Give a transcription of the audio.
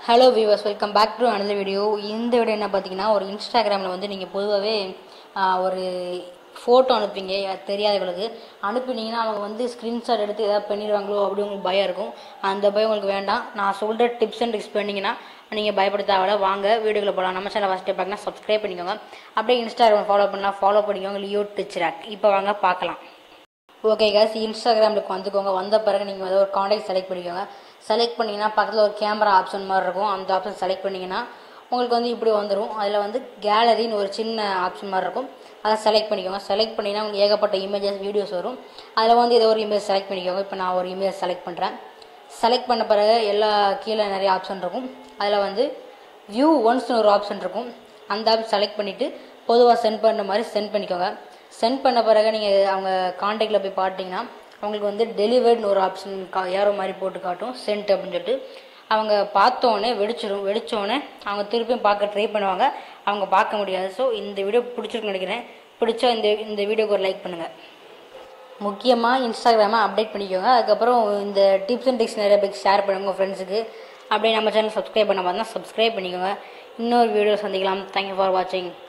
hello viewers welcome back to another video இந்த video என்ன பார்த்தீங்கன்னா ஒரு இன்ஸ்டாகிராமில் வந்து நீங்கள் பொதுவாகவே ஒரு ஃபோட்டோ அனுப்புவீங்க அது தெரியாதவங்களுக்கு அனுப்புனீங்கன்னா அவங்க வந்து ஸ்க்ரீன்ஷாட் எடுத்து ஏதாவது பண்ணிடுவாங்களோ அப்படி உங்களுக்கு பயம் இருக்கும் அந்த பயம் உங்களுக்கு வேண்டாம் நான் சொல்கிற டிப்ஸ் அண்ட் ட்ரிக்ஸ் பண்ணிங்கன்னா நீங்கள் பயப்பட தேவையில்ல வாங்க வீடியோக்குள்ள போகலாம் நம்ம சேனல் ஃபஸ்ட்டு பார்க்கலாம் சப்ஸ்கிரைப் பண்ணிக்கோங்க அப்படியே இன்ஸ்டாகிராம் ஃபாலோ பண்ணலாம் ஃபாலோ பண்ணிக்கோங்க லியோ டிச்ராக் இப்போ வாங்க பார்க்கலாம் ஓகே கேஸ் இன்ஸ்டாகிராமில் வந்துக்கோங்க வந்த பிறகு நீங்கள் வந்து ஒரு காண்டாக்ட் செலக்ட் பண்ணிக்கோங்க செலக்ட் பண்ணிங்கன்னா பக்கத்தில் ஒரு கேமரா ஆப்ஷன் மாதிரி இருக்கும் அந்த ஆப்ஷன் செலக்ட் பண்ணிங்கன்னா உங்களுக்கு வந்து இப்படி வந்துடும் அதில் வந்து கேலரின்னு ஒரு சின்ன ஆப்ஷன் மாதிரி இருக்கும் அதை செலக்ட் பண்ணிக்கோங்க செலக்ட் பண்ணிங்கன்னா உங்களுக்கு ஏகப்பட்ட இமேஜஸ் வீடியோஸ் வரும் அதில் வந்து ஏதோ ஒரு இமேஜ் செலக்ட் பண்ணிக்கோங்க இப்போ நான் ஒரு இமேஜ் செலக்ட் பண்ணுறேன் செலக்ட் பண்ண பிறகு எல்லா கீழே நிறைய ஆப்ஷன் இருக்கும் அதில் வந்து வியூ ஒன்ஸ்னு ஒரு ஆப்ஷன் இருக்கும் அந்த ஆப் செலக்ட் பண்ணிவிட்டு பொதுவாக சென்ட் பண்ணுற மாதிரி சென்ட் பண்ணிக்கோங்க சென்ட் பண்ண பிறகு நீங்கள் அவங்க காண்டாக்டில் போய் பார்த்தீங்கன்னா அவங்களுக்கு வந்து டெலிவர்ட்னு ஒரு ஆப்ஷன் கா ஏரோ மாதிரி போட்டு காட்டும் சென்ட் அப்படின்னு சொல்லிட்டு அவங்க பார்த்தோன்னே வெடிச்சிடும் வெடித்தோடனே அவங்க திருப்பியும் பார்க்க ட்ரை பண்ணுவாங்க அவங்க பார்க்க முடியாது ஸோ இந்த வீடியோ பிடிச்சிருக்குன்னு நினைக்கிறேன் பிடிச்சா இந்த இந்த வீடியோக்கு ஒரு லைக் பண்ணுங்கள் முக்கியமாக இன்ஸ்டாகிராமை அப்டேட் பண்ணிக்கோங்க அதுக்கப்புறம் இந்த டிப்ஸ் அண்ட் ட்ரிக்ஸ் நிறைய பேருக்கு ஷேர் பண்ணுங்க உங்கள் ஃப்ரெண்ட்ஸுக்கு அப்படியே நம்ம சேனல் சப்ஸ்கிரைப் பண்ண பார்த்தா சப்ஸ்கிரைப் பண்ணிக்கோங்க இன்னொரு வீடியோ சந்திக்கலாம் தேங்க்யூ ஃபார் வாட்சிங்